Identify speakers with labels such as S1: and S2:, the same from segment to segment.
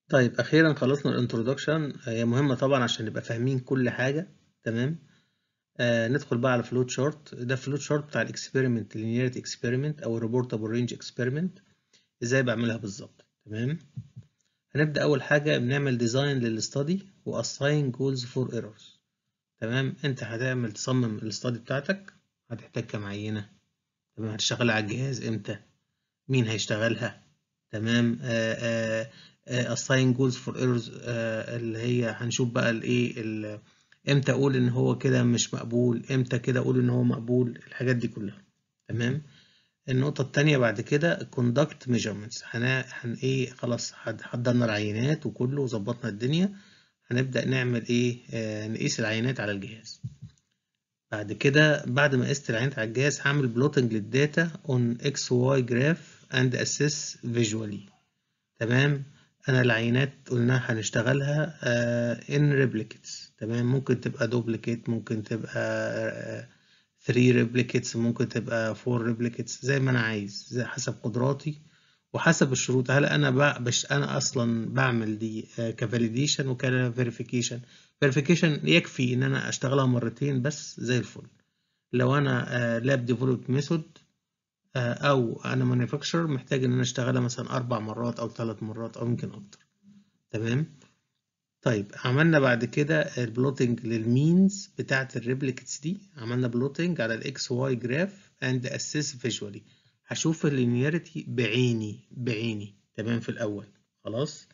S1: طيب أخيرا خلصنا الانترودكشن هي مهمة طبعا عشان نبقى فاهمين كل حاجة تمام آه ندخل بقى على فلوت شارت ده فلوت شارت بتاع الاكسبيرمنت لينيرتي اكسبيرمنت او الريبورتابل رينج اكسبيرمنت ازاي بعملها بالظبط تمام هنبدأ أول حاجة بنعمل ديزاين للستادي واساين جولز فور ايرورز تمام انت هتعمل تصمم الاستادي بتاعتك هتحتاج كام عينة تمام هتشتغل على الجهاز امتى مين هيشتغلها تمام آه آه assign goals for errors آه اللي هي هنشوف بقى الايه امتى اقول ان هو كده مش مقبول امتى كده اقول ان هو مقبول الحاجات دي كلها تمام النقطة التانية بعد كده conduct measurements هن, هن ايه خلاص حضرنا العينات وكله وظبطنا الدنيا هنبدأ نعمل ايه آه نقيس العينات على الجهاز بعد كده بعد ما قست العينات على الجهاز هعمل بلوتنج للداتا on XY graph and assess visually تمام انا العينات قلنا هنشتغلها ان replicates تمام ممكن تبقى دوبليكيت ممكن تبقى 3 ريبليكيتس ممكن تبقى 4 ريبليكيتس زي ما انا عايز زي حسب قدراتي وحسب الشروط هل انا بش انا اصلا بعمل دي كفاليديشن وكفيريفيكيشن فيريفيكيشن يكفي ان انا اشتغلها مرتين بس زي الفل لو انا لاب ديفلوب ميثود او انا مانيفاكتشر محتاج ان انا اشتغلها مثلا اربع مرات او ثلاث مرات او يمكن اكتر تمام طيب عملنا بعد كده البلوتنج للمينز بتاعت الريبليكتس دي عملنا بلوتنج على الاكس واي جراف اند اسيس فيجوالي هشوف اللينياريتي بعيني بعيني تمام في الاول خلاص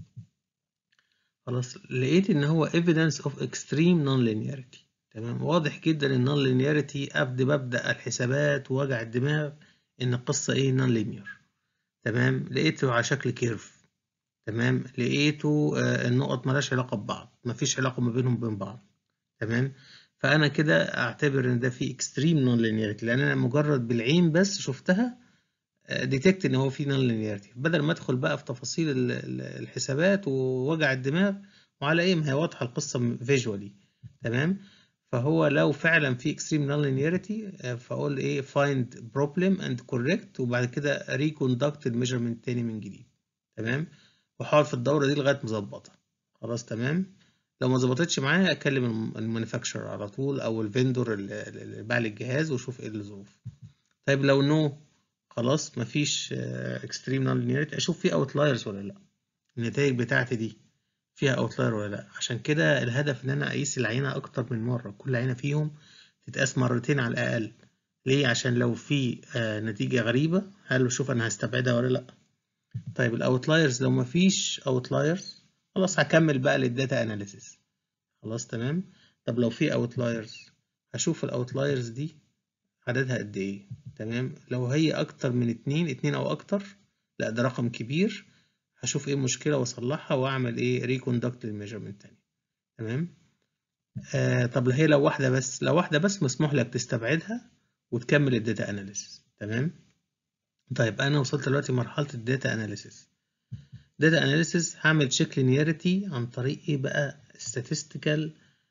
S1: خلاص لقيت ان هو evidence of extreme non-linearity تمام واضح جدا ان non-linearity قبل ببدأ الحسابات ووجع الدماغ ان القصة ايه non-linear تمام لقيته على شكل كيرف تمام لقيته آه النقط ملهاش علاقة ببعض مفيش علاقة ما بينهم وبين بعض تمام فأنا كده أعتبر إن ده في اكستريم نون linearity لأن أنا مجرد بالعين بس شفتها ديتكت إن هو في نون linearity بدل ما أدخل بقى في تفاصيل الحسابات ووجع الدماغ وعلى إيه ما هي واضحة القصة فيجوالي تمام فهو لو فعلا في extreme non linearity فأقول إيه find problem and correct وبعد كده reconduct الميجرمنت تاني من جديد تمام واحاول في الدورة دي لغاية ما اظبطها خلاص تمام لو ما ظبطتش معايا اكلم المانيفاكتشر على طول او الفندور اللي باع لي الجهاز واشوف ايه الظروف طيب لو نو خلاص مفيش اكستريم نون لينيرتي اشوف في اوتلايرز ولا لا النتائج بتاعتي دي فيها اوتلاير ولا لا عشان كده الهدف ان انا اقيس العينه اكتر من مره كل عينه فيهم تتقاس مرتين على الاقل ليه عشان لو في نتيجه غريبه هل شوف انا هستبعدها ولا لا طيب الاوتلايرز لو مفيش اوتلايرز خلاص هكمل بقى للداتا اناليسيس خلاص تمام طب لو في اوتلايرز هشوف الاوتلايرز دي عددها قد ايه تمام لو هي اكتر من اتنين اتنين او اكتر لا ده رقم كبير هشوف ايه المشكله واصلحها واعمل ايه ريكوندكت للميجرمنت تاني تمام آه طب هي لو واحده بس لو واحده بس مسموح لك تستبعدها وتكمل الداتا اناليسيس تمام طيب انا وصلت دلوقتي مرحله الداتا اناليسيس داتا اناليسيس هعمل تشيك لينياريتي عن طريق ايه بقى statistical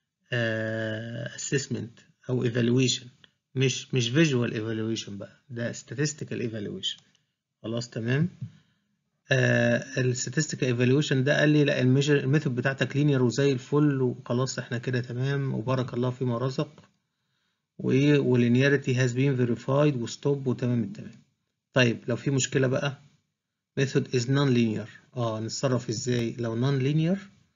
S1: uh, assessment او evaluation مش مش visual evaluation بقى ده statistical evaluation خلاص تمام آه ال statistical evaluation ده قال لي لا الميجر الميثود بتاعتك لينير وزي الفل وخلاص احنا كده تمام وبارك الله فيما رزق وايه واللينياريتي has been verified وستوب وتمام التمام طيب لو في مشكلة بقى method is non-linear اه نتصرف ازاي لو non-linear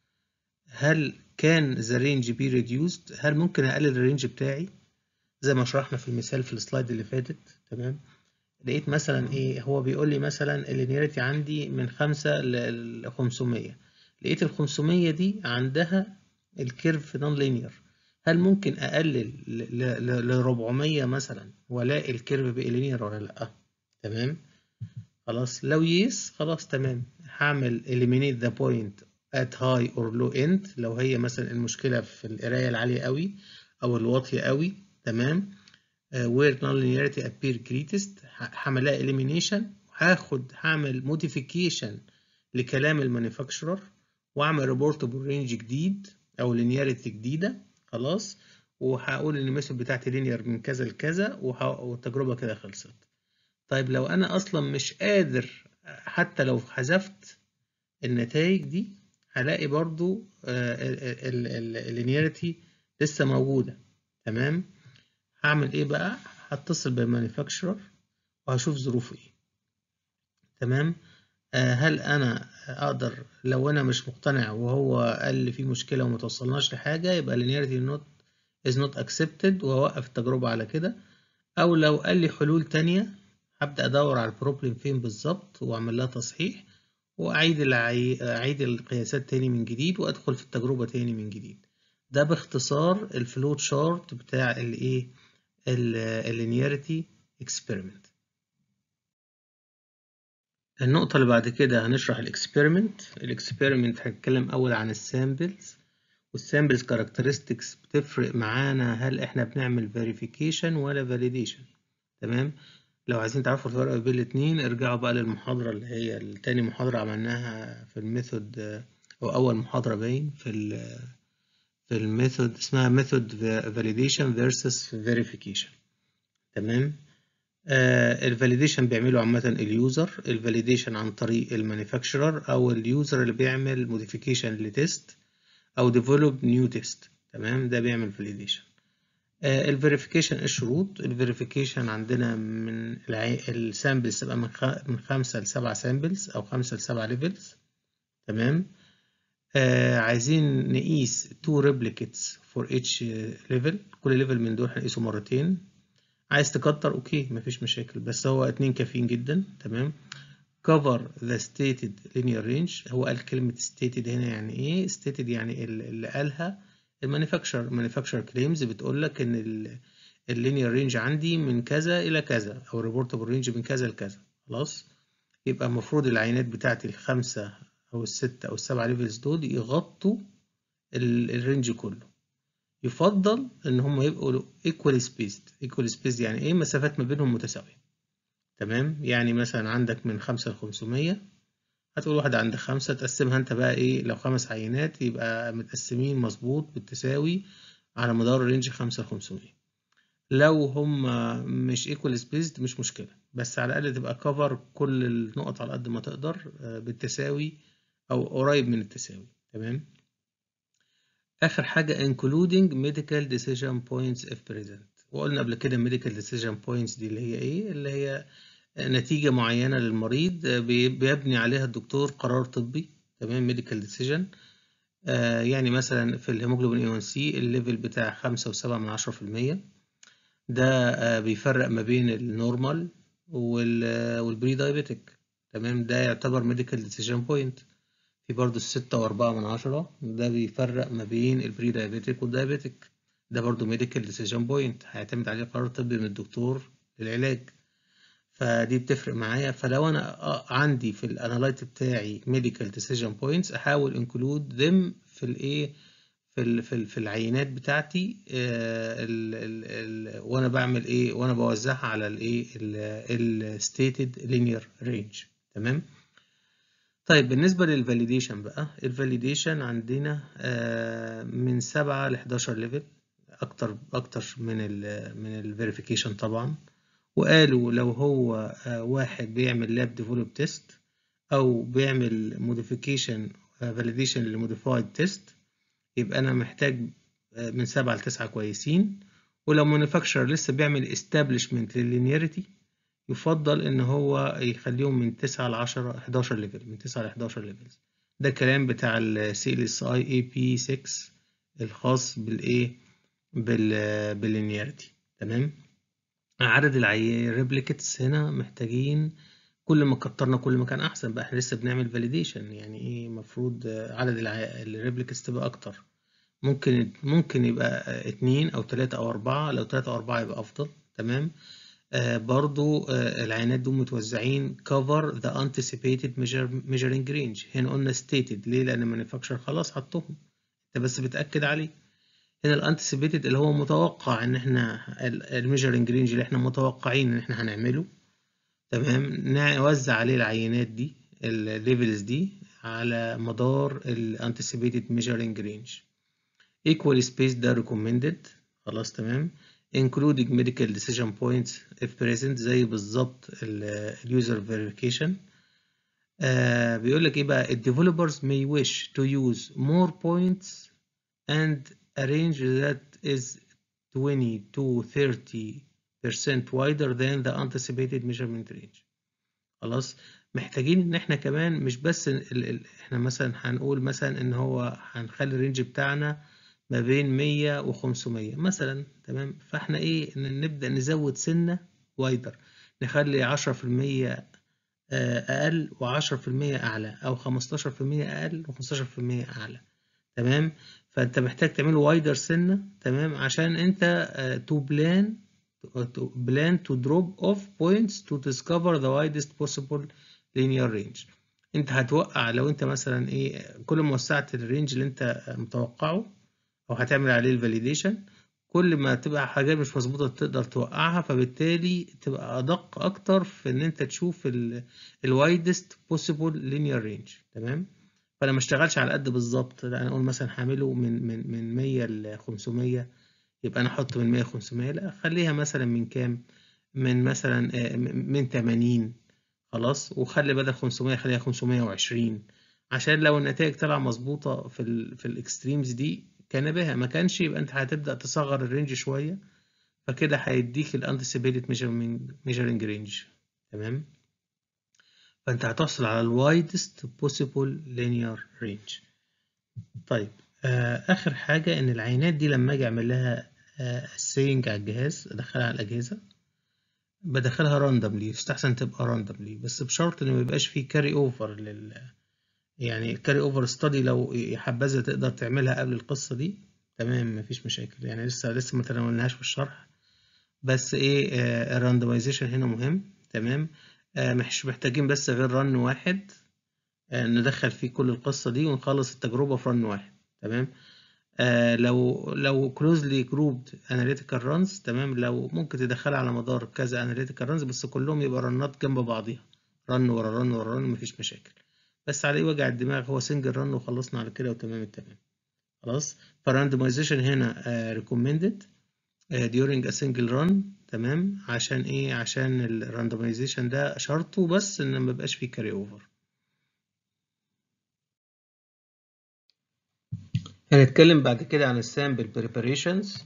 S1: هل كان the range be reduced هل ممكن اقلل الرينج بتاعي زي ما شرحنا في المثال في السلايد اللي فاتت تمام لقيت مثلا ايه هو بيقول لي مثلا اللينيرتي عندي من خمسة ل 500 لقيت ال 500 دي عندها الكيرف نون لينير هل ممكن اقلل ل 400 مثلا والاقي الكيرف بقى لينير ولا لا تمام خلاص لو يس خلاص تمام هعمل eliminate the point at high or low end لو هي مثلا المشكلة في القراية العالية قوي أو الواطية قوي تمام uh, where non-linearity appear greatest هعملها elimination وهاخد هعمل modification لكلام المانيفاكتشرر وأعمل reportable range جديد أو linearity جديدة خلاص وهقول إن الميثود بتاعتي linear من كذا لكذا والتجربة كده خلصت طيب لو أنا أصلا مش قادر حتى لو حذفت النتائج دي هلاقي برضو اللينياريتي لسه موجودة تمام هعمل ايه بقى هتصل بالمانيفاكتشرر وهشوف ظروفه ايه تمام آه هل انا اقدر لو انا مش مقتنع وهو قال لي في مشكلة ومتوصلناش لحاجة يبقى linearity not is not accepted وهوقف التجربة على كده او لو قال لي حلول تانية هبدأ ادور على البروبلم فين بالظبط واعمل لها تصحيح واعيد العي... اعيد القياسات تاني من جديد وادخل في التجربة تاني من جديد ده باختصار الفلوت شارت بتاع الايه اللينياريتي اكسبيرمنت النقطة اللي بعد كده هنشرح الاكسبيرمنت الاكسبيرمنت هنتكلم اول عن السامبلز والسامبلز كاركترستكس بتفرق معانا هل احنا بنعمل فيريفيكيشن ولا فاليديشن تمام لو عايزين تعرفوا الفرق بين الاتنين ارجعوا بقى للمحاضرة اللي هي التاني محاضرة عملناها في الميثود او اول محاضرة باين في ال في الميثود اسمها ميثود فاليديشن versus verification تمام آه الفاليديشن بيعمله عامة اليوزر الفاليديشن عن طريق المانيفاكتشرر او اليوزر اللي بيعمل موديفيكيشن لتيست او ديفلوب نيو تيست تمام ده بيعمل فاليديشن آه الفيريفيكيشن الشروط الفيريفيكيشن عندنا من السامبلز تبقى من, خ... من خمسة لسبعة سامبلز او خمسة لسبعة ليفلز تمام آه عايزين نقيس two replicates for each level كل ليفل من دول هنقيسه مرتين عايز تكتر اوكي مفيش مشاكل بس هو اتنين كافيين جدا تمام cover the stated linear range هو قال كلمة stated هنا يعني ايه stated يعني اللي قالها المانيفاكتشر manufacturer claims بتقول لك ان اللينير رينج عندي من كذا الى كذا او reportable range من كذا لكذا خلاص يبقى المفروض العينات بتاعتي الخمسة او الستة او السبعة ليفلز دول يغطوا الرينج كله يفضل ان هم يبقوا equally spaced equally spaced يعني ايه مسافات ما بينهم متساوية تمام يعني مثلا عندك من خمسة لخمسمية هتقول واحدة عند خمسة تقسمها انت بقى ايه لو خمس عينات يبقى متقسمين مظبوط بالتساوي على مدار الرينج خمسة لخمسمية لو هم مش equal spaced مش مشكلة بس على الأقل تبقى cover كل النقط على قد ما تقدر بالتساوي أو قريب من التساوي تمام آخر حاجة including medical decision points if present وقلنا قبل كده medical decision points دي اللي هي إيه اللي هي نتيجة معينة للمريض بيبني عليها الدكتور قرار طبي تمام medical decision آه يعني مثلا في الهيموجلوبين A1C الليفل بتاع خمسة وسبعة من عشرة في المية ده آه بيفرق ما بين النورمال والبري دايبيتك تمام ده يعتبر medical decision point في برضو الستة وأربعة من عشرة ده بيفرق ما بين البري دايابيتك والدايابيتك ده برضو ميديكال ديسيجن بوينت هيعتمد عليه قرار طبي من الدكتور للعلاج فدي بتفرق معايا فلو أنا عندي في الانالايت بتاعي ميديكال ديسيجن بوينتس أحاول انكلود ذم في الإيه في ال في, ال في العينات بتاعتي ال ال ال وانا بعمل ايه وانا بوزعها على الايه الستيتد لينير رينج تمام طيب بالنسبة للفاليديشن بقى الفاليديشن عندنا من سبعة لحداشر ليفل أكتر أكتر من ال من الفيريفيكيشن طبعا وقالوا لو هو واحد بيعمل لاب ديفلوب تيست أو بيعمل موديفيكيشن فاليديشن لموديفايد تيست يبقى أنا محتاج من سبعة لتسعة كويسين ولو مانيفاكتشر لسه بيعمل establishment لللينياريتي يفضل ان هو يخليهم من 9 ل 10 11 ليفل من 9 ل 11 ليفلز ده كلام بتاع ال CLSI AP6 الخاص بالايه بال باللينياريتي تمام عدد الريبليكتس هنا محتاجين كل ما كترنا كل ما كان احسن بقى احنا لسه بنعمل فاليديشن يعني ايه المفروض عدد الريبليكتس تبقى اكتر ممكن ممكن يبقى اتنين او تلاتة او اربعة لو تلاتة او اربعة يبقى افضل تمام آه برضو آه العينات دول متوزعين cover the anticipated measure, measuring range هنا قلنا stated ليه لأن المانيفاكتشر خلاص حطهم انت بس بتأكد عليه هنا الانتسيبيتد اللي هو متوقع ان احنا الميجرنج رينج اللي احنا متوقعين ان احنا هنعمله تمام نوزع عليه العينات دي الليفلز دي على مدار الانتسيبيتد ميجرنج رينج equal space ده recommended خلاص تمام including medical decision points if present زي بالظبط اليوزر verification آه بيقول لك ايه بقى ال developers may wish to use more points and a range that is 20 to 30 percent wider than the anticipated measurement range خلاص محتاجين ان احنا كمان مش بس ال ال احنا مثلا هنقول مثلا ان هو هنخلي الرينج بتاعنا ما بين 100 و 500 مثلا تمام فاحنا ايه نبدأ نزود سنة وايدر نخلي 10% اقل و10% اعلى او 15% اقل و15% اعلى تمام فانت محتاج تعمل وايدر سنة تمام عشان انت تو بلان plan to drop off points to discover the widest possible linear range انت هتوقع لو انت مثلا ايه كل ما وسعت الرينج اللي انت متوقعه او هتعمل عليه الفاليديشن كل ما تبقى حاجات مش مظبوطه تقدر توقعها فبالتالي تبقى ادق اكتر في ان انت تشوف الوايدست بوسيبل لينير رينج تمام فانا ما اشتغلش على قد بالظبط لا انا اقول مثلا هعمله من من من 100 ل 500 يبقى انا احط من 100 ل 500 لا خليها مثلا من كام من مثلا من 80 خلاص وخلي بدل 500 خليها 520 عشان لو النتائج طلع مظبوطه في ال في الاكستريمز دي كان بها ما كانش يبقى انت هتبدا تصغر الرينج شويه فكده هيديك الانتسيبيتد ميجرنج رينج تمام فانت هتحصل على الوايدست بوسيبل لينير رينج طيب آه اخر حاجه ان العينات دي لما اجي اعمل لها آه سينج على الجهاز ادخلها على الاجهزه بدخلها راندوملي يستحسن تبقى راندوملي بس بشرط ان ما يبقاش فيه كاري اوفر لل يعني الكاري اوفر ستادي لو حبذا تقدر تعملها قبل القصه دي تمام مفيش مشاكل يعني لسه لسه ما تناولناهاش في الشرح بس ايه آه الراندومايزيشن هنا مهم تمام آه مش محتاجين بس غير رن واحد آه ندخل فيه كل القصه دي ونخلص التجربه في رن واحد تمام آه لو لو كلوزلي جروبد اناليتيكال رانز تمام لو ممكن تدخلها على مدار كذا اناليتيكال رانز بس كلهم يبقى رنات جنب بعضيها رن ورا رن ورا رن مفيش مشاكل بس على ايه وجع الدماغ هو سنجل رن وخلصنا على كده وتمام التمام خلاص فالراندمايزيشن هنا ريكومندد during a single run تمام عشان ايه عشان الراندمايزيشن ده شرطه بس ان ما يبقاش فيه كاري اوفر هنتكلم بعد كده عن السامبل بريباريشنز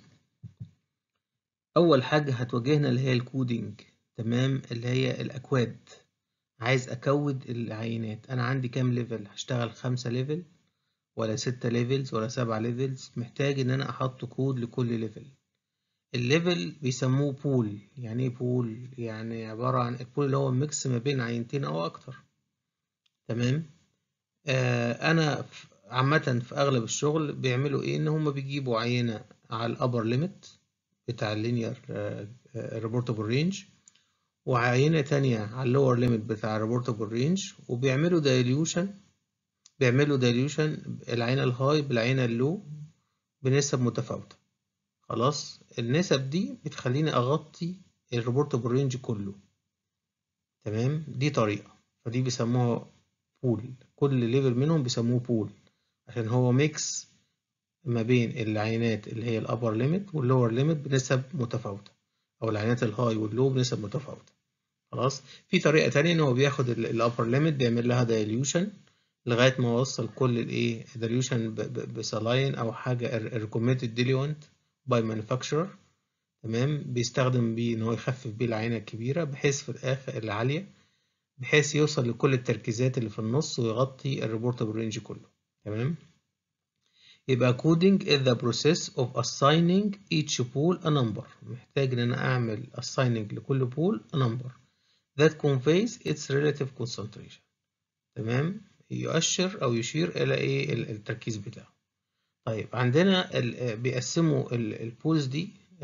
S1: اول حاجه هتواجهنا اللي هي الكودينج تمام اللي هي الاكواد عايز اكود العينات انا عندي كام ليفل هشتغل خمسة ليفل ولا ستة ليفلز ولا سبعة ليفلز محتاج ان انا احط كود لكل ليفل الليفل بيسموه بول يعني ايه بول يعني عبارة عن البول اللي هو ميكس ما بين عينتين او اكتر تمام آه انا عامة في اغلب الشغل بيعملوا ايه ان هم بيجيبوا عينة على الابر ليميت بتاع اللينير ريبورتابل رينج وعينة تانية على اللور ليميت بتاع الريبورتابل رينج وبيعملوا دايليوشن بيعملوا دايليوشن العينة الهاي بالعينة اللو بنسب متفاوتة خلاص النسب دي بتخليني أغطي الريبورتابل رينج كله تمام دي طريقة فدي بيسموها بول كل ليفل منهم بيسموه بول عشان هو ميكس ما بين العينات اللي هي الأبر ليميت واللور ليميت بنسب متفاوتة أو العينات الهاي واللو بنسب متفاوتة خلاص في طريقة تانية إن هو بياخد الأبر ليميت بيعمل لها دايليوشن لغاية ما وصل كل الإيه دايليوشن بسلاين أو حاجة ريكومندد ديليونت باي مانيفاكتشرر تمام بيستخدم بيه إن هو يخفف بيه العينة الكبيرة بحيث في الآخر العالية بحيث يوصل لكل التركيزات اللي في النص ويغطي الريبورتابل رينج كله تمام يبقى coding is the process of assigning each pool a number محتاج ان انا اعمل assigning لكل pool a number that conveys its relative concentration تمام يؤشر او يشير الى ايه التركيز بتاعه طيب عندنا بيقسموا البولز دي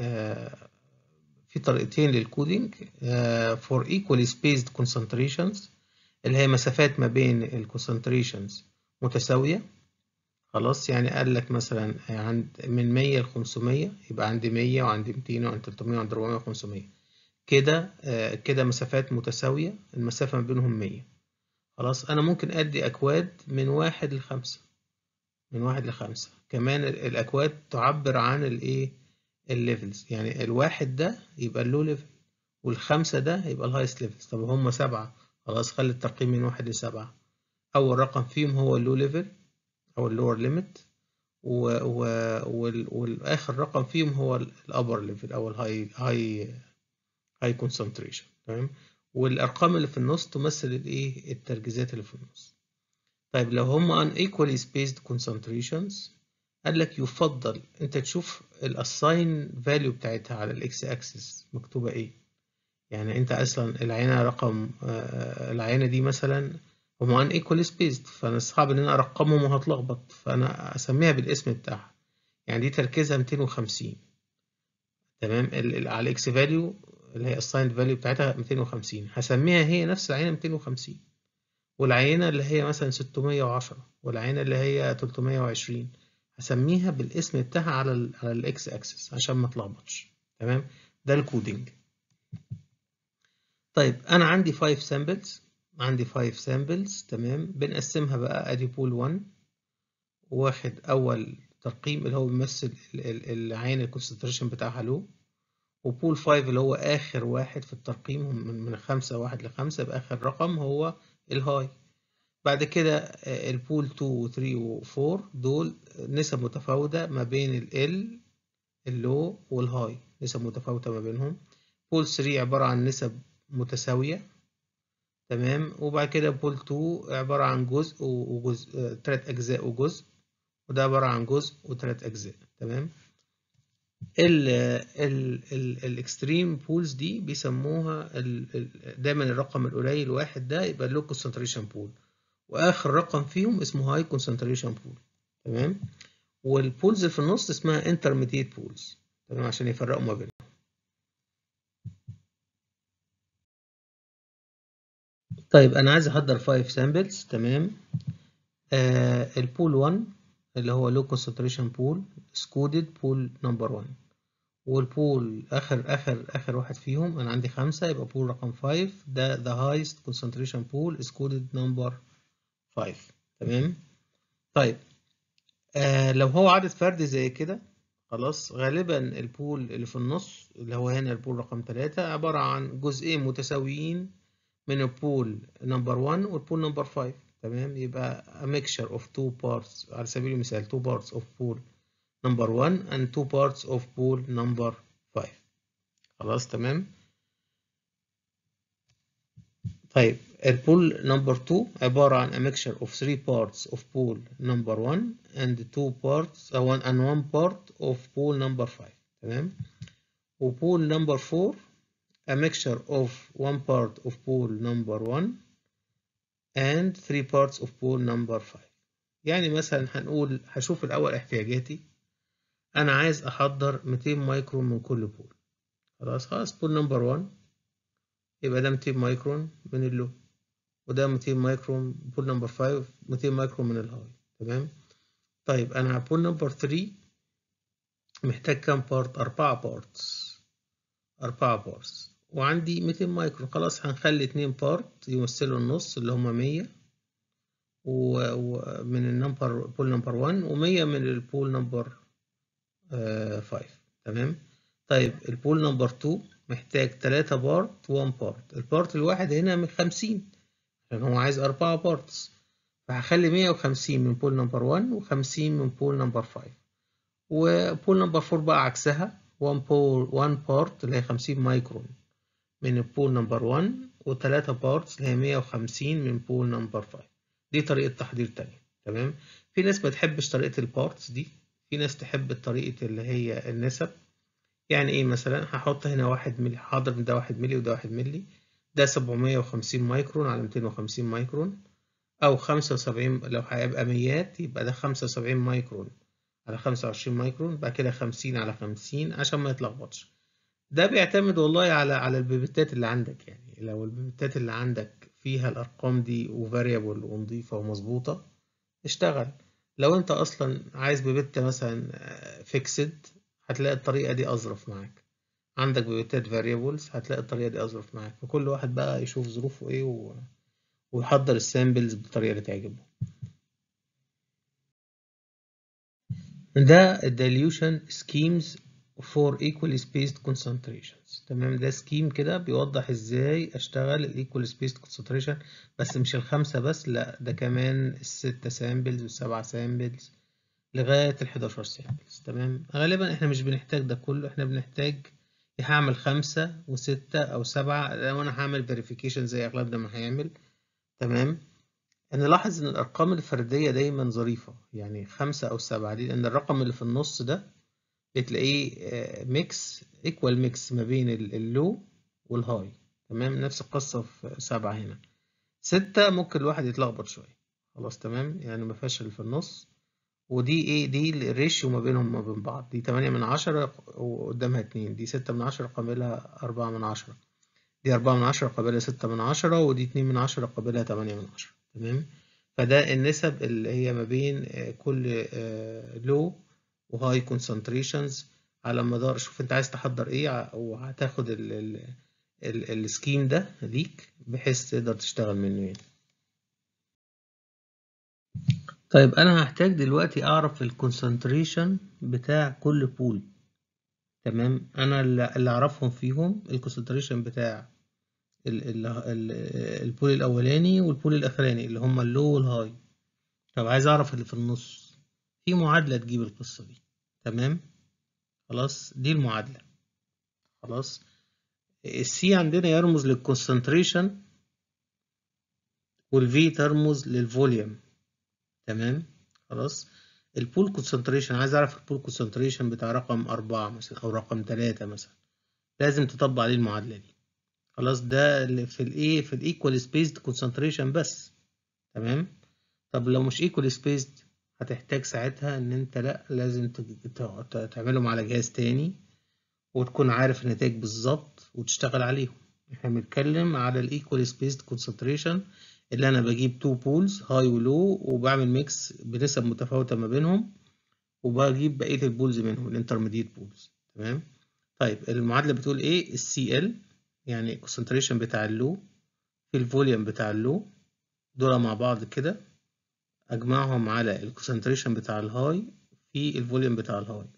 S1: في طريقتين للكودينج for equally spaced concentrations اللي هي مسافات ما بين الكونسنتريشنز متساوية خلاص يعني قال لك مثلا عند من 100 ل 500 يبقى عندي 100 وعندي 200 وعندي 300 وعندي 400 و500 كده كده مسافات متساوية المسافة ما بينهم 100 خلاص أنا ممكن أدي أكواد من واحد لخمسة من واحد لخمسة كمان الأكواد تعبر عن الإيه الليفلز يعني الواحد ده يبقى اللو ليفل والخمسة ده يبقى الهايست ليفلز طب هم سبعة خلاص خلي الترقيم من واحد لسبعة أول رقم فيهم هو اللو ليفل أو اللور ليميت والآخر رقم فيهم هو الأبر ليفل أو الهاي هاي هاي كونسنتريشن تمام والأرقام اللي في النص تمثل الإيه التركيزات اللي في النص طيب لو هم unequally spaced concentrations قال لك يفضل انت تشوف الاساين فاليو بتاعتها على الاكس اكسس مكتوبه ايه يعني انت اصلا العينه رقم العينه دي مثلا هما ان ايكوال سبيسد فانا صعب ان انا ارقمهم وهتلخبط فانا اسميها بالاسم بتاعها يعني دي تركيزها 250 تمام على الاكس فاليو اللي هي الساين فاليو بتاعتها 250 هسميها هي نفس العينه 250 والعينه اللي هي مثلا 610 والعينه اللي هي 320 هسميها بالاسم بتاعها على ال على الاكس اكسس عشان ما اتلخبطش تمام ده الكودينج طيب انا عندي 5 سامبلز عندي 5 سامبلز تمام بنقسمها بقى ادي بول 1 واخد اول ترقيم اللي هو بيمثل العين الكونسنتريشن بتاعها لو وبول 5 اللي هو اخر واحد في الترقيم من من 5 واحد ل 5 يبقى اخر رقم هو الهاي بعد كده البول 2 و 3 و 4 دول نسب متفاوتة ما بين ال اللو والهاي نسب متفاوتة ما بينهم بول 3 عبارة عن نسب متساوية تمام وبعد كده بول 2 عبارة عن جزء وجزء تلات أجزاء وجزء وده عبارة عن جزء وتلات أجزاء تمام ال ال ال الاكستريم بولز دي بيسموها ال ال دايما الرقم القليل واحد ده يبقى لو كونسنتريشن بول واخر رقم فيهم اسمه هاي كونسنتريشن بول تمام والبولز اللي في النص اسمها انترميديت بولز تمام عشان يفرقوا ما بينهم طيب انا عايز احضر 5 سامبلز تمام آه البول 1 اللي هو لو كونسنتريشن بول سكودد بول نمبر 1 والبول اخر اخر اخر واحد فيهم انا عندي خمسة يبقى بول رقم 5 ده the highest concentration pool is coded number 5 تمام طيب آه لو هو عدد فردي زي كده خلاص غالبا البول اللي في النص اللي هو هنا البول رقم 3 عبارة عن جزئين متساويين من البول نمبر 1 والبول نمبر 5 تمام يبقى a mixture of two parts على سبيل المثال two parts of pool number 1 and two parts of pool number 5 خلاص تمام طيب البول نمبر 2 عبارة عن a mixture of three parts of pool number 1 and two parts uh, one and one part of pool number 5 تمام وبول نمبر 4 a mixture of one part of pool number 1 and three parts of pool number 5 يعني مثلا هنقول هشوف الأول احتياجاتي أنا عايز أحضر 200 مايكرون من كل بول خلاص خلاص بول نمبر 1 يبقى ده 200 مايكرون من اللو وده 200 مايكرون بول نمبر 5 200 مايكرون من الهاي تمام طيب أنا بول نمبر 3 محتاج كام بارت أربعة بارتس أربعة بارتس وعندي 200 مايكرون خلاص هنخلي اتنين بارت يمثلوا النص اللي هما 100 ومن النمبر بول نمبر 1 و100 من البول نمبر 5 تمام طيب البول نمبر 2 محتاج 3 بارت 1 بارت البارت الواحد هنا من 50 لان هو عايز 4 بارتس فهخلي 150 من بول نمبر 1 و50 من بول نمبر 5 وبول نمبر 4 بقى عكسها 1 بول 1 بارت اللي هي 50 مايكرون من البول نمبر 1 و3 بارتس اللي هي 150 من بول نمبر 5 دي طريقة تحضير تانية تمام في ناس ما تحبش طريقة البارتس دي في ناس تحب طريقة اللي هي النسب يعني ايه مثلا هحط هنا واحد ملي حاضر ده واحد ملي وده واحد ملي ده 750 مايكرون على 250 مايكرون او 75 لو هيبقى ميات يبقى ده 75 مايكرون على 25 مايكرون بعد كده 50 على 50 عشان ما يتلخبطش ده بيعتمد والله على على البيبتات اللي عندك يعني لو البيبتات اللي عندك فيها الارقام دي وفاريبل ونظيفه ومظبوطه اشتغل لو انت اصلا عايز بيبتة مثلا فيكسد هتلاقي الطريقه دي اظرف معاك عندك بيبتات فاريبلز هتلاقي الطريقه دي اظرف معاك فكل واحد بقى يشوف ظروفه ايه و... ويحضر السامبلز بالطريقه اللي تعجبه ده الديليوشن سكيمز for equally spaced concentrations تمام ده سكيم كده بيوضح ازاي اشتغل الايكوال spaced concentration بس مش الخمسة بس لا ده كمان الستة سامبلز والسبعة سامبلز لغاية ال 11 سامبلز تمام غالبا احنا مش بنحتاج ده كله احنا بنحتاج هعمل خمسة وستة أو سبعة لو أنا هعمل verification زي أغلبنا ما هيعمل تمام نلاحظ إن الأرقام الفردية دايما ظريفة يعني خمسة أو سبعة دي لأن الرقم اللي في النص ده بتلاقيه ميكس ايكوال ميكس ما بين اللو والهاي تمام نفس القصة في سبعة هنا ستة ممكن الواحد يتلخبط شوية خلاص تمام يعني ما فيهاش اللي في النص ودي ايه دي الريشيو ما بينهم وما بين بعض دي تمانية من عشرة وقدامها اتنين دي ستة من عشرة قابلها أربعة من عشرة دي أربعة من عشرة قابلها ستة من عشرة ودي اتنين من عشرة قابلها تمانية من عشرة تمام فده النسب اللي هي ما بين كل لو وهاي كونسنتريشنز على مدار شوف انت عايز تحضر ايه وهتاخد السكيم ده ليك بحيث تقدر تشتغل منه يعني طيب انا هحتاج دلوقتي اعرف الكونسنتريشن بتاع كل بول تمام انا اللي اعرفهم فيهم الكونسنتريشن بتاع ال ال ال البول الاولاني والبول الاخراني اللي هما اللو والهاي طب عايز اعرف اللي في النص في معادلة تجيب القصة دي تمام خلاص دي المعادلة خلاص السي عندنا يرمز للكونسنتريشن والفي ترمز للفوليوم تمام خلاص البول كونسنتريشن عايز اعرف البول كونسنتريشن بتاع رقم أربعة مثلا او رقم تلاتة مثلا لازم تطبق عليه المعادلة دي خلاص ده اللي في الايه في الايكوال سبيسد كونسنتريشن بس تمام طب لو مش ايكوال سبيسد هتحتاج ساعتها ان انت لا لازم تعملهم على جهاز تاني وتكون عارف النتائج بالظبط وتشتغل عليهم احنا بنتكلم على الايكوال سبيسد كونسنتريشن اللي انا بجيب تو بولز هاي ولو وبعمل ميكس بنسب متفاوته ما بينهم وبجيب بقيه البولز منهم الانترميديت بولز تمام طيب المعادله بتقول ايه السي ال يعني الكونسنتريشن بتاع اللو في الفوليوم بتاع اللو دول مع بعض كده اجمعهم على الكونسنتريشن بتاع الهاي في الفوليوم بتاع الهاي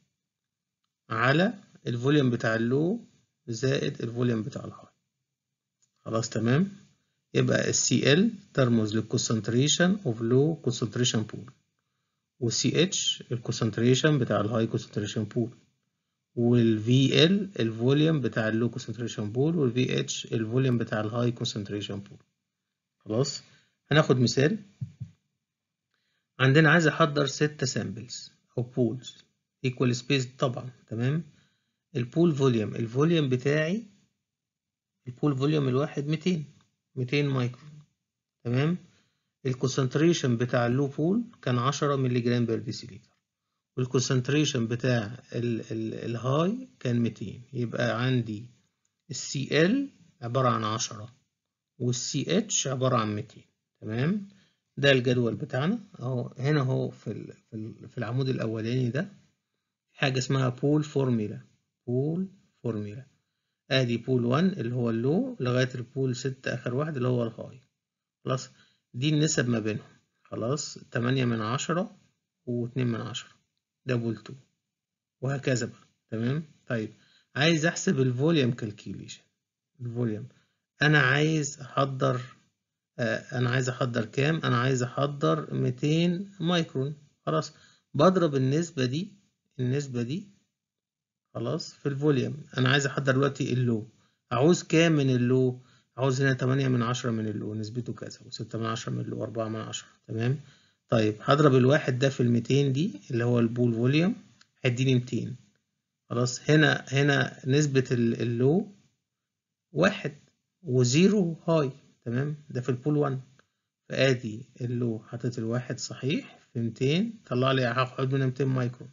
S1: على الفوليوم بتاع اللو زائد الفوليوم بتاع الهاي خلاص تمام يبقى ال Cl ترمز للكونسنتريشن اوف لو كونسنتريشن بول وال CH الكونسنتريشن بتاع الهاي كونسنتريشن بول وال VL الفوليوم بتاع اللو كونسنتريشن بول وال VH الفوليوم بتاع الهاي كونسنتريشن بول خلاص هناخد مثال عندنا عايز احضر ستة سامبلز او بولز equal spaced طبعا تمام البول فوليوم الفوليوم بتاعي البول فوليوم الواحد 200 200 مايكرون تمام الكونسنتريشن بتاع اللو بول كان 10 مللي جرام بير ديسيليتر والكونسنتريشن بتاع ال ال الهاي كان 200 يبقى عندي السي ال عبارة عن 10 والسي اتش عبارة عن 200 تمام ده الجدول بتاعنا اهو هنا اهو في في العمود الاولاني ده حاجة اسمها بول فورميلا بول فورميلا ادي بول 1 اللي هو اللو لغاية البول 6 اخر واحد اللي هو الهاي خلاص دي النسب ما بينهم خلاص 8 من 10 و2 من 10 ده بول 2 وهكذا بقى تمام طيب عايز احسب الفوليوم كالكيوليشن الفوليوم انا عايز احضر آه انا عايز احضر كام انا عايز احضر 200 مايكرون خلاص بضرب النسبة دي النسبة دي خلاص في الفوليوم انا عايز احضر دلوقتي اللو عاوز كام من اللو عاوز هنا 8 من 10 من اللو نسبته كذا و6 من 10 من اللو 4 من 10 تمام طيب هضرب الواحد ده في ال 200 دي اللي هو البول فوليوم هيديني 200 خلاص هنا هنا نسبة اللو واحد وزيرو هاي تمام ده في البول 1 فادي اللو حطيت الواحد صحيح في 200 طلع لي هاخد منها 200 مايكرون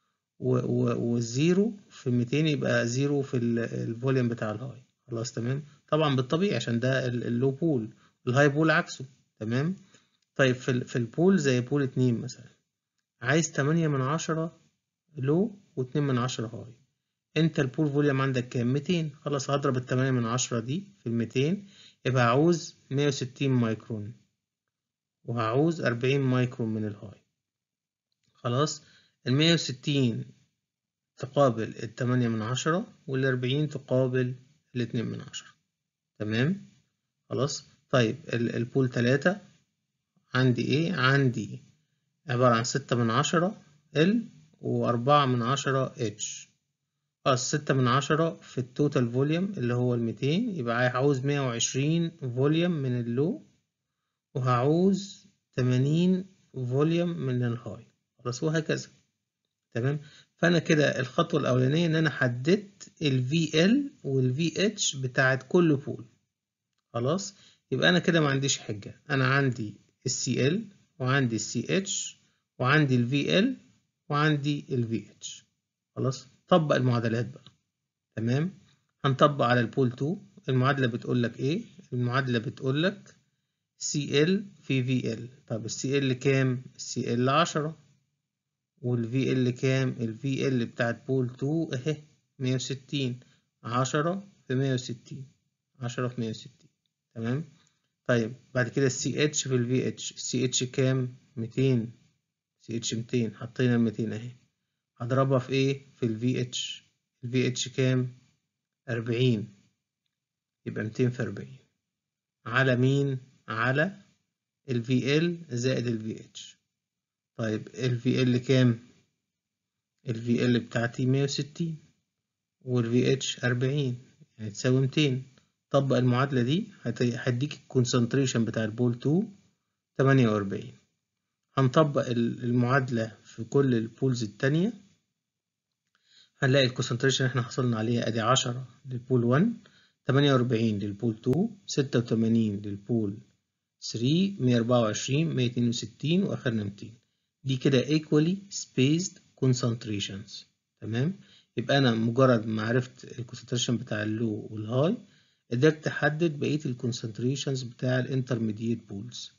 S1: والزيرو في 200 يبقى زيرو في الفوليوم بتاع الهاي خلاص تمام طبعا بالطبيعي عشان ده اللو بول الهاي بول عكسه تمام طيب في في البول زي بول 2 مثلا عايز 8 من 10 لو و2 من 10 هاي انت البول فوليوم عندك كام 200 خلاص هضرب ال 8 من 10 دي في ال 200 يبقى هعوز 160 مايكرون وهعوز 40 مايكرون من الهاي خلاص ال 160 تقابل التمانية من عشرة والأربعين تقابل الاتنين من عشرة تمام خلاص طيب البول تلاتة عندي ايه عندي عبارة عن ستة من عشرة ال وأربعة من عشرة اتش خلاص ستة من عشرة في التوتال فوليوم اللي هو الميتين يبقى هعوز مية وعشرين فوليوم من اللو وهعوز تمانين فوليوم من الهاي خلاص وهكذا تمام فانا كده الخطوه الاولانيه ان انا حددت ال VL وال VH بتاعت كل بول خلاص يبقى انا كده ما عنديش حجه انا عندي ال CL وعندي ال CH وعندي ال VL وعندي ال VH خلاص طبق المعادلات بقى تمام هنطبق على البول 2 المعادله بتقول لك ايه المعادله بتقول لك CL في VL طب ال CL كام ال CL 10 وال VL كام ال VL بتاعت بول 2 اهي 160 10 في 160 10 في 160 تمام طيب بعد كده ال CH في ال VH ال CH كام 200 CH 200 حطينا ال 200 اهي هضربها في ايه في ال VH ال VH كام 40 يبقى 200 في 40 على مين على ال VL زائد ال VH طيب ال VL كام ال VL بتاعتي 160 وال VH 40 يعني تساوي 200 طبق المعادلة دي هديك الكونسنتريشن بتاع البول 2 48 هنطبق المعادلة في كل البولز التانية هنلاقي الكونسنتريشن احنا حصلنا عليها ادي 10 للبول 1 48 للبول 2 86 للبول 3 124 162 واخرنا 200 دي كده equally spaced concentrations تمام يبقى انا مجرد ما عرفت الكونسنتريشن بتاع اللو والهاي قدرت احدد بقيه الكونسنتريشنز بتاع الانترميديت بولز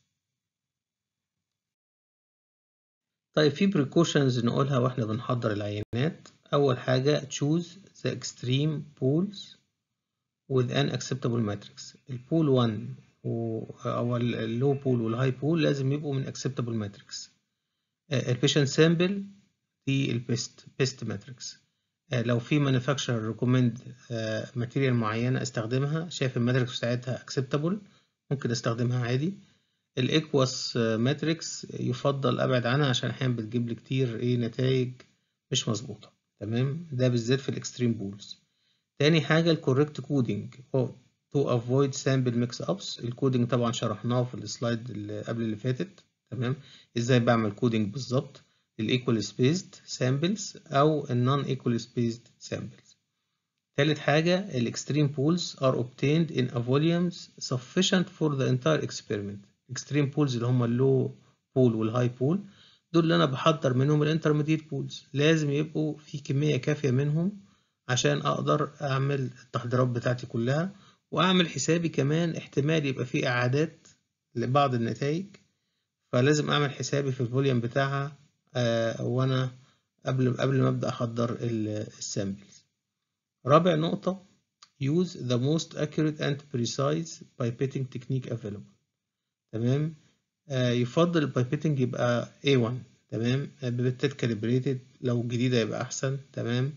S1: طيب في precautions نقولها واحنا بنحضر العينات اول حاجه choose the extreme pools with an acceptable matrix البول 1 و او اللو بول والهاي بول لازم يبقوا من acceptable matrix البيشنت سامبل دي البيست بيست ماتريكس لو في مانيفاكتشر ريكومند ماتيريال معينه استخدمها شايف الماتريكس بتاعتها acceptable ممكن استخدمها عادي الاكواس ماتريكس يفضل ابعد عنها عشان احيانا بتجيب لي كتير ايه نتائج مش مظبوطه تمام ده بالذات في الاكستريم بولز تاني حاجه الكوريكت كودينج to avoid sample mix ups الكودينج طبعا شرحناه في السلايد اللي قبل اللي فاتت تمام ازاي بعمل كودينج بالظبط للايكوال سبيسد سامبلز او النون ايكوال سبيسد سامبلز تالت حاجة الاكستريم بولز are obtained in a volumes sufficient for the entire experiment الاكستريم بولز اللي هم اللو بول والهاي بول دول اللي انا بحضر منهم الانترميديت بولز لازم يبقوا في كمية كافية منهم عشان اقدر اعمل التحضيرات بتاعتي كلها واعمل حسابي كمان احتمال يبقى في اعادات لبعض النتائج فلازم اعمل حسابي في الفوليوم بتاعها آه وانا قبل قبل ما ابدا احضر السامبلز رابع نقطة use the most accurate and precise pipetting technique available تمام آه يفضل البايبيتنج يبقى A1 تمام ببتات كاليبريتد لو جديدة يبقى أحسن تمام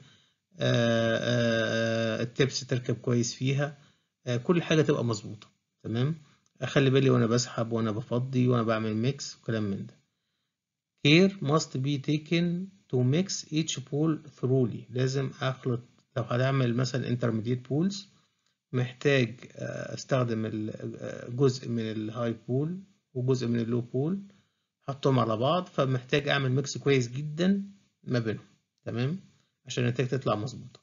S1: آه آه التبس تركب كويس فيها آه كل حاجة تبقى مظبوطة تمام أخلي بالي وأنا بسحب وأنا بفضي وأنا بعمل ميكس وكلام من ده care must be taken to mix each pool thoroughly لازم أخلط لو هنعمل مثلا intermediate pools محتاج استخدم جزء من الهاي بول وجزء من اللو بول حطهم على بعض فمحتاج اعمل ميكس كويس جدا ما بينهم تمام عشان النتائج تطلع مظبوطه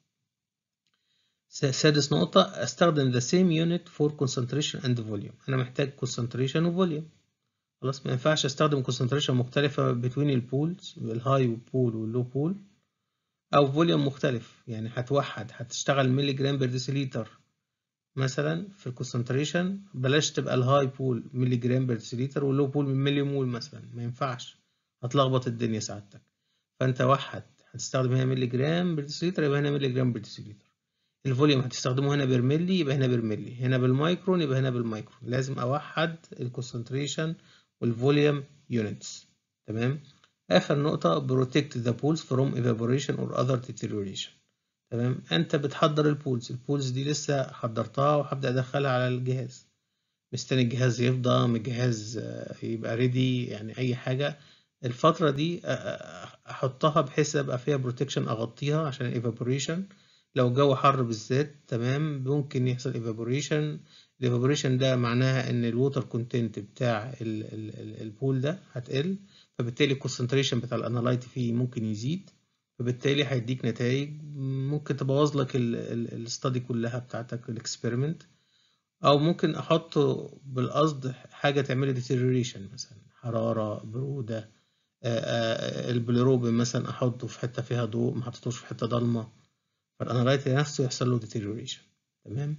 S1: سادس نقطة استخدم the same unit for concentration and volume انا محتاج concentration و volume خلاص ما ينفعش استخدم concentration مختلفة between البولز الهاي بول واللو بول او فوليوم مختلف يعني هتوحد هتشتغل ملي جرام بير ديسيليتر مثلا في الكونسنتريشن بلاش تبقى الهاي بول ملي جرام بير ديسيليتر واللو بول ملي مول مثلا ما ينفعش هتلخبط الدنيا سعادتك فانت وحد هتستخدم هنا ملي جرام بير ديسيليتر يبقى هنا ملي جرام بير ديسيليتر الفوليوم هتستخدمه هنا بالملي يبقى هنا بالملي هنا بالمايكرون يبقى هنا بالمايكرون لازم اوحد الكونسنتريشن والفوليوم يونتس تمام آخر نقطة protect the pools from evaporation or other deterioration تمام أنت بتحضر البولز البولز دي لسه حضرتها وهبدأ أدخلها على الجهاز مستني الجهاز يفضى من الجهاز يبقى ريدي يعني أي حاجة الفترة دي أحطها بحيث أبقى فيها بروتكشن أغطيها عشان الإيفابوريشن لو الجو حر بالذات تمام ممكن يحصل ايفابوريشن الايفابوريشن ده معناها ان الووتر كونتنت بتاع ال ال ال البول ده هتقل فبالتالي الكونسنتريشن بتاع الانالايت فيه ممكن يزيد فبالتالي هيديك نتائج ممكن تبوظ لك الاستادي كلها بتاعتك الاكسبيرمنت او ممكن احط بالقصد حاجه تعمل ديتيريوريشن مثلا حراره بروده البليروبين مثلا احطه في حته فيها ضوء ما حطيتوش في حته ضلمه فالانالايت نفسه يحصل له ديتيريوريشن تمام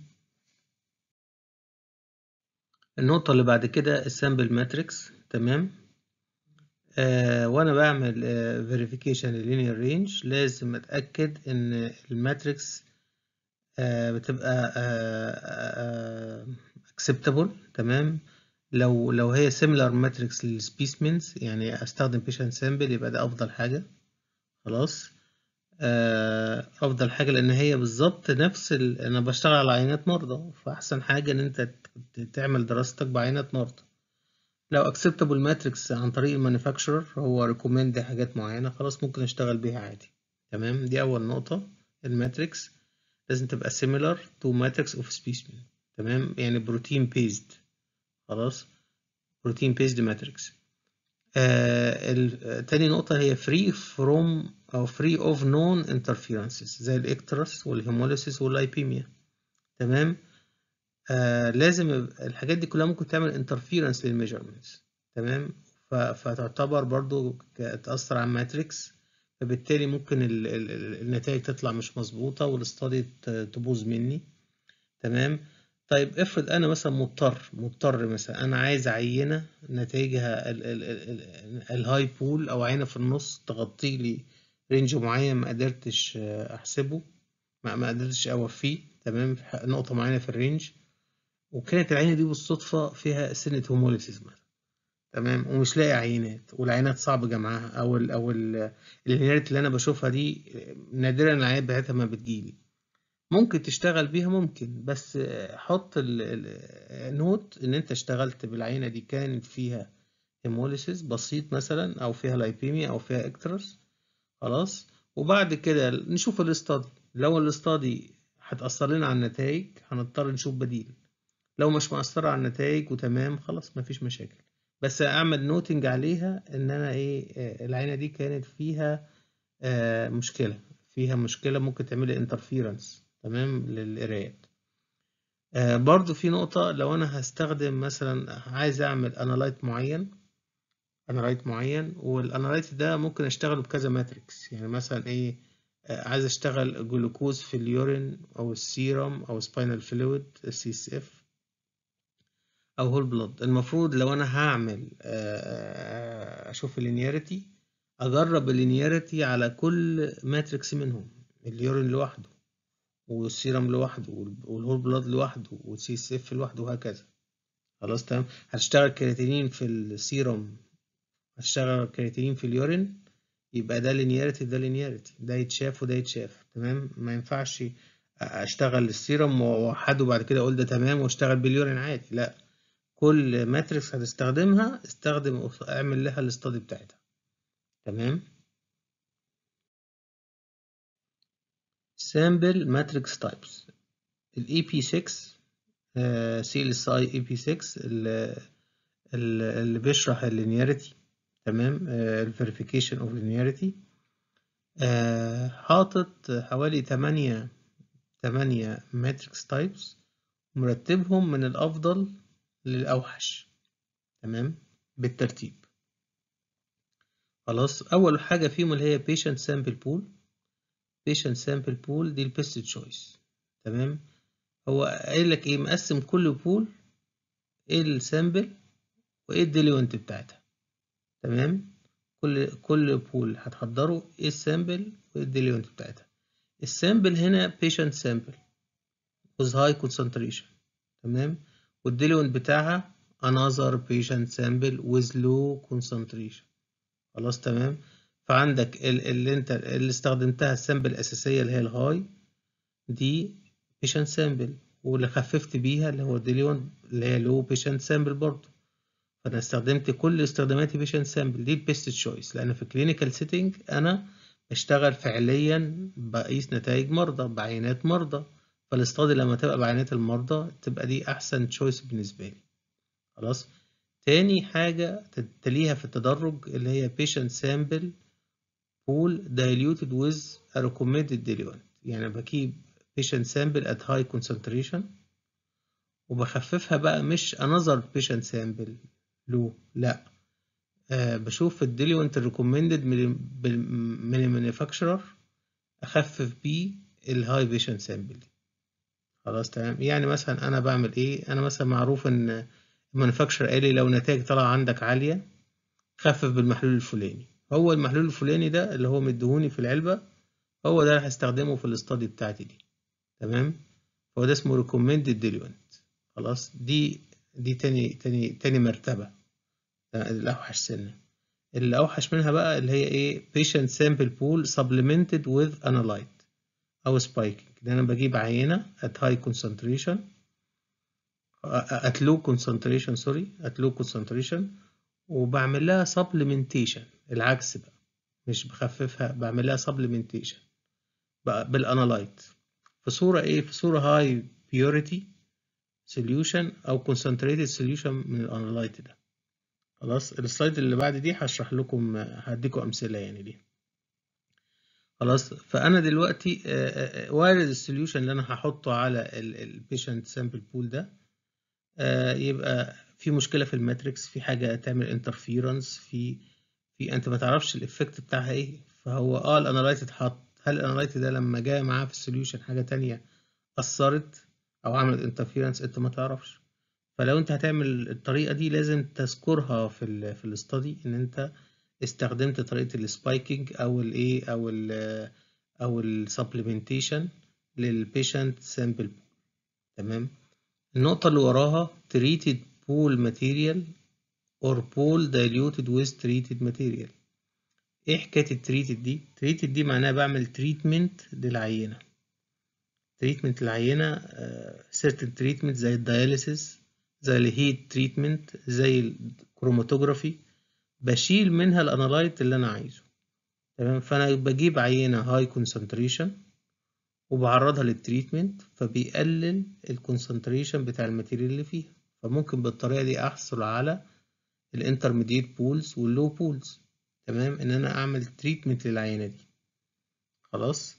S1: النقطة اللي بعد كده السامبل ماتريكس تمام آه وانا بعمل آه verification للينير رينج لازم اتأكد ان الماتريكس آه بتبقى آه acceptable تمام لو لو هي similar matrix للسبيسمنز يعني استخدم patient sample يبقى ده افضل حاجة خلاص افضل حاجه لان هي بالظبط نفس ال... انا بشتغل على عينات مرضى فاحسن حاجه ان انت تعمل دراستك بعينات مرضى لو acceptable matrix عن طريق المانيفاكتشرر هو recommend حاجات معينه خلاص ممكن اشتغل بيها عادي تمام دي اول نقطه الماتريكس لازم تبقى similar to matrix of specimen تمام يعني بروتين بيزد خلاص بروتين بيزد ماتريكس آه تاني نقطة هي free from أو free of known interferences زي الإكترس والهيموليسيس واللايبيميا تمام آه لازم الحاجات دي كلها ممكن تعمل interference للميجرمنتس تمام فتعتبر برضو تأثر على الماتريكس فبالتالي ممكن ال ال النتائج تطلع مش مظبوطة والاستادي تبوظ مني تمام طيب افرض انا مثلا مضطر مضطر مثلا انا عايز عينه نتائجها الهاي بول او عينه في النص تغطي لي رينج معين ما قدرتش احسبه ما, ما قدرتش اوفيه تمام نقطه معينه في الرينج وكانت العينه دي بالصدفه فيها سنه هوموليسيس مثلا تمام ومش لاقي عينات والعينات صعب جمعها او ال او اللينياريتي اللي انا بشوفها دي نادرا العينات بتاعتها ما بتجيلي ممكن تشتغل بيها ممكن بس حط النوت ان انت اشتغلت بالعينه دي كانت فيها هيموليسيس بسيط مثلا او فيها لايبيميا او فيها اكترس خلاص وبعد كده نشوف الاستادي لو الاستادي هتأثر لنا على النتائج هنضطر نشوف بديل لو مش مأثرة على النتائج وتمام خلاص مفيش مشاكل بس اعمل نوتنج عليها ان انا ايه العينه دي كانت فيها مشكله فيها مشكله ممكن تعمل انترفيرنس تمام للقرايات آه برضو في نقطة لو أنا هستخدم مثلا عايز أعمل أنالايت معين أنالايت معين والأنالايت ده ممكن أشتغله بكذا ماتريكس يعني مثلا إيه آه عايز أشتغل جلوكوز في اليورين أو السيرم أو سباينال فلويد السي اس اف أو هول بلود المفروض لو أنا هعمل آه أشوف اللينياريتي أجرب اللينياريتي على كل ماتريكس منهم اليورين لوحده والسيرم لوحده والهول بلاد لوحده والسي اس اف لوحده وهكذا خلاص تمام هتشتغل كرياتينين في السيرم هتشتغل كرياتينين في اليورين يبقى ده لينياريتي ده لينياريتي ده يتشاف وده يتشاف تمام ما ينفعش اشتغل السيرم واوحده بعد كده اقول ده تمام واشتغل باليورين عادي لا كل ماتريكس هتستخدمها استخدم اعمل لها الاستادي بتاعتها تمام sample matrix types ال EP6 uh, CLSI EP6 اللي, اللي بيشرح اللينياريتي تمام ال verification of linearity uh, حاطط حوالي 8 8 matrix types مرتبهم من الأفضل للأوحش تمام بالترتيب خلاص أول حاجة فيهم اللي هي patient sample pool patient sample pool دي البيست تشويس تمام هو قايل لك ايه مقسم كل بول ايه السامبل وايه الديليونت بتاعتها تمام كل كل بول هتحضره ايه السامبل وايه الديليونت بتاعتها السامبل هنا patient sample with high concentration تمام والديليونت بتاعها another patient sample with low concentration خلاص تمام فعندك ال- اللي انت اللي استخدمتها السامبل الاساسيه اللي هي الهاي دي بيشنت سامبل واللي خففت بيها اللي هو الديليون اللي هي لو بيشنت سامبل برضه فانا استخدمت كل استخداماتي بيشنت سامبل دي البيست تشويس لان في كلينيكال سيتنج انا بشتغل فعليا بقيس نتائج مرضى بعينات مرضى فالاستادي لما تبقى بعينات المرضى تبقى دي احسن تشويس بالنسبه لي خلاص تاني حاجة تليها في التدرج اللي هي patient sample pool diluted with a recommended diluent يعني بجيب patient sample at high concentration وبخففها بقى مش another patient sample له لا آه بشوف الديليونت recommended من من المانيفاكتشرر اخفف بيه الهاي بيشنت سامبل دي خلاص تمام يعني مثلا انا بعمل ايه انا مثلا معروف ان المانيفاكتشر قال لي لو نتائج طلع عندك عالية خفف بالمحلول الفلاني هو المحلول الفلاني ده اللي هو مديهوني في العلبة هو ده اللي هستخدمه في الاستادي بتاعتي دي تمام هو ده اسمه recommended diluent خلاص دي دي تاني تاني تاني مرتبة الأوحش سنة اللي أوحش منها بقى اللي هي إيه patient sample pool supplemented with analyte أو spiking ده أنا بجيب عينة at high concentration at low concentration sorry at low concentration وبعمل لها supplementation العكس بقى مش بخففها بعمل لها supplementation بقى بالانالايت في صورة ايه في صورة high purity solution او concentrated solution من الانالايت ده خلاص السلايد اللي بعد دي هشرح لكم هديكم امثلة يعني دي خلاص فانا دلوقتي وارد السوليوشن اللي انا هحطه على البيشنت سامبل بول ده يبقى في مشكله في الماتريكس في حاجه تعمل انترفيرنس في في انت ما تعرفش الافكت بتاعها ايه فهو اه الانالايت اتحط هل الانالايت ده لما جاء معاه في السوليوشن حاجه تانية اثرت او عملت انترفيرنس انت ما تعرفش فلو انت هتعمل الطريقه دي لازم تذكرها في ال في الاستادي ان انت استخدمت طريقه السبايكنج او الايه او ال او السبلمنتيشن للبيشنت سامبل تمام النقطة اللي وراها treated pool material or pool diluted with treated material ايه حكاية التريتد دي؟ تريتد دي معناها بعمل تريتمنت للعينة تريتمنت للعينة uh, certain treatment زي الدياليسيس زي الهيت تريتمنت زي الكروماتوجرافي بشيل منها الانالايت اللي انا عايزه تمام فانا بجيب عينة هاي كونسنتريشن وبعرضها للتريتمنت فبيقلل الكونسنتريشن بتاع الماتيريال اللي فيها فممكن بالطريقة دي أحصل على الانترميديت بولز واللو بولز تمام إن أنا أعمل تريتمنت للعينة دي خلاص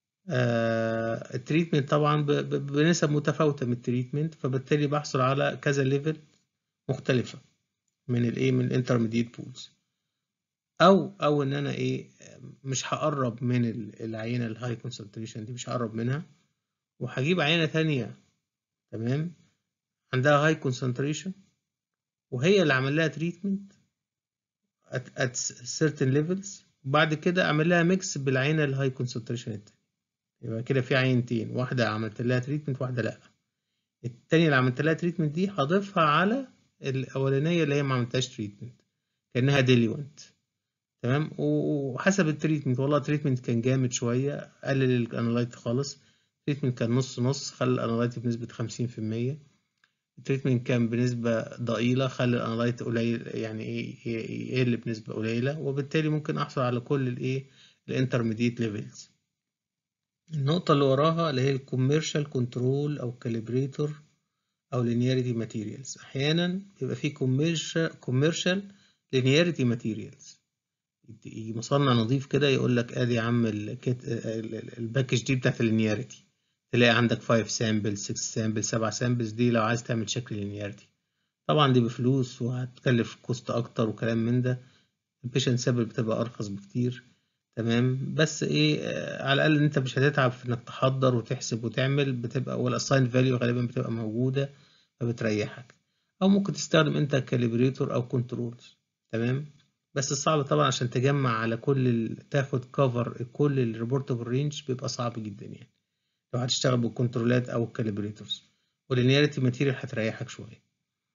S1: آه التريتمنت طبعا بنسب متفاوتة من التريتمنت فبالتالي بحصل على كذا ليفل مختلفة من الايه من الانترميديت بولز او او ان انا ايه مش هقرب من العينه الهاي كونسنتريشن دي مش هقرب منها وهجيب عينه تانية تمام عندها هاي كونسنتريشن وهي اللي عمل لها تريتمنت at, at certain levels وبعد كده اعمل لها ميكس بالعينه الهاي كونسنتريشن التانية يبقى كده في عينتين واحده عملت لها تريتمنت واحده لا التانية اللي عملت لها تريتمنت دي هضيفها على الاولانيه اللي هي ما عملتهاش تريتمنت كانها ديليونت تمام وحسب التريتمنت والله التريتمنت كان جامد شويه قلل الانالايت خالص التريتمنت كان نص نص خلى الانالايت بنسبه خمسين في المية التريتمنت كان بنسبة ضئيلة خلى الانالايت قليل يعني ايه يقل بنسبة قليلة وبالتالي ممكن احصل على كل الايه الانترميديت ليفلز النقطة اللي وراها اللي هي الكوميرشال كنترول او كاليبريتور او لينياريتي ماتيريالز احيانا بيبقى في كوميرشال كوميرشال لينياريتي ماتيريالز مصنع نظيف كده يقول لك ادي يا عم الباكج دي بتاعت اللينياريتي تلاقي عندك 5 سامبل 6 سامبل 7 سامبلز دي لو عايز تعمل شكل لينياريتي طبعا دي بفلوس وهتكلف كوست اكتر وكلام من ده البيشنت سامبل بتبقى ارخص بكتير تمام بس ايه على الاقل انت مش هتتعب في انك تحضر وتحسب وتعمل بتبقى والاساين فاليو غالبا بتبقى موجوده فبتريحك او ممكن تستخدم انت كاليبريتور او كنترولز تمام بس الصعب طبعا عشان تجمع على كل ال... تاخد كفر كل الريبورتبل رينج بيبقى صعب جدا يعني لو هتشتغل بالكنترولات او الكاليبريتورز واللينياريتي ماتيريال هتريحك شويه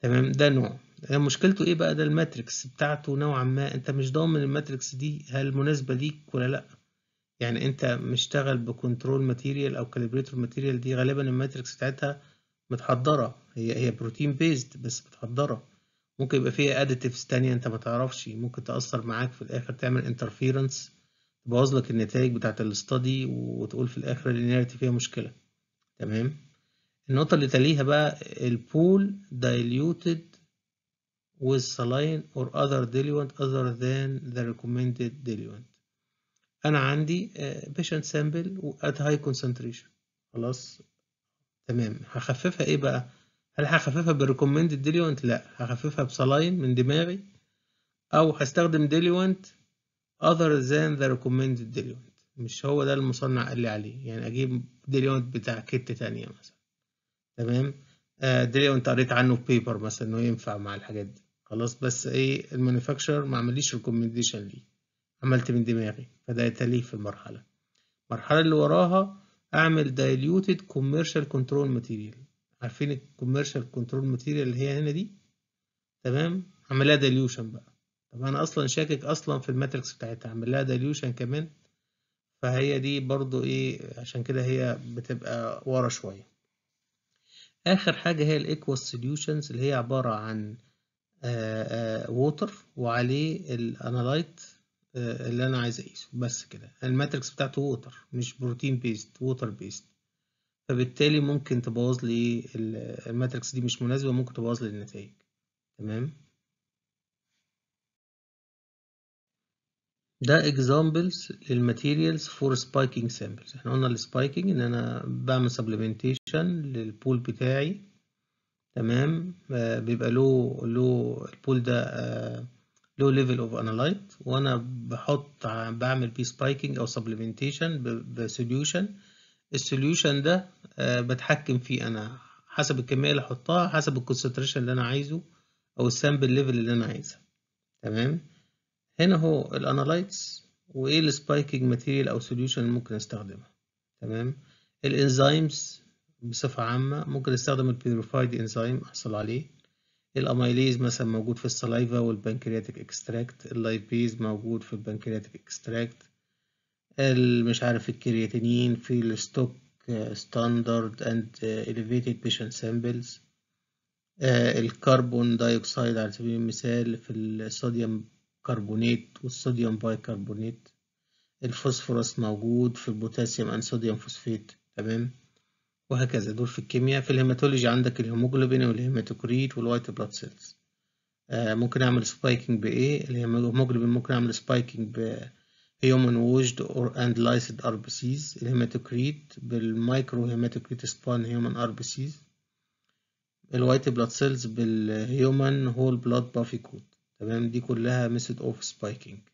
S1: تمام ده نوع مشكلته ايه بقى ده الماتريكس بتاعته نوعا ما انت مش ضامن الماتريكس دي هل مناسبة ليك ولا لا يعني انت مشتغل بكنترول ماتيريال او كاليبريتور ماتيريال دي غالبا الماتريكس بتاعتها متحضرة هي هي بروتين بيزد بس متحضرة ممكن يبقى فيها اديتيفز تانية انت ما تعرفش ممكن تأثر معاك في الاخر تعمل انترفيرنس تبوظ لك النتائج بتاعت الاستادي وتقول في الاخر اللينياريتي فيها مشكلة تمام النقطة اللي تليها بقى البول diluted with saline or other diluent other than the recommended diluent أنا عندي patient sample at high concentration خلاص تمام هخففها إيه بقى هل هخففها بالريكومندد diluent لا هخففها بصلاين من دماغي أو هستخدم diluent other than the recommended diluent مش هو ده المصنع قال لي عليه يعني أجيب diluent بتاع كت تانية مثلا تمام آه diluent قريت عنه في بيبر مثلا إنه ينفع مع الحاجات دي خلاص بس ايه المانيفاكتشر ما عمليش ريكومنديشن ليه عملت من دماغي فده يتليه في المرحلة المرحلة اللي وراها اعمل diluted commercial control material عارفين الكوميرشال كنترول ماتيريال اللي هي هنا دي تمام اعملها ديليوشن بقى طب انا اصلا شاكك اصلا في الماتريكس بتاعتها اعمل لها ديليوشن كمان فهي دي برضو ايه عشان كده هي بتبقى ورا شوية اخر حاجة هي الايكوال سوليوشنز اللي هي عبارة عن ووتر وعليه الانالايت اللي انا عايز اقيسه بس كده الماتريكس بتاعته ووتر مش بروتين بيست ووتر بيست فبالتالي ممكن تبوظ لي الماتريكس دي مش مناسبة ممكن تبوظ لي النتائج تمام ده examples للماتيريالز فور سبايكينج سامبلز احنا قلنا السبايكينج ان انا بعمل سبلمنتيشن للبول بتاعي تمام آه بيبقى له له البول ده آه له ليفل اوف انالايت وانا بحط بعمل بيه سبايكينج او سبلمنتيشن بسوليوشن السوليوشن ده آه بتحكم فيه انا حسب الكميه اللي احطها حسب الكونسنتريشن اللي انا عايزه او السامبل ليفل اللي انا عايزها تمام هنا هو الانالايتس وايه السبايكينج ماتيريال او سوليوشن اللي ممكن استخدمها تمام الانزيمز بصفة عامة ممكن استخدم البيوريفايد انزيم احصل عليه الاميليز مثلا موجود في السلايفا والبنكرياتيك اكستراكت اللايبيز موجود في البنكرياتيك اكستراكت مش عارف الكرياتينين في الستوك ستاندرد اند elevated patient samples الكربون دايوكسيد على سبيل المثال في الصوديوم كربونات والصوديوم بايكربونات الفوسفورس موجود في البوتاسيوم ان صوديوم فوسفات تمام وهكذا دول في الكيمياء في الهيماتولوجي عندك الهيموجلوبين والهيماتوكريت والوايت بلاد سيلز آه ممكن اعمل سبايكنج بايه الهيموجلوبين ممكن اعمل سبايكنج ب human washed or and lysed RBCs الهيماتوكريت بالمايكرو هيماتوكريت سبان human RBCs الوايت بلاد سيلز بالهيومن هول بلاد بافي كود تمام دي كلها ميثود اوف سبايكنج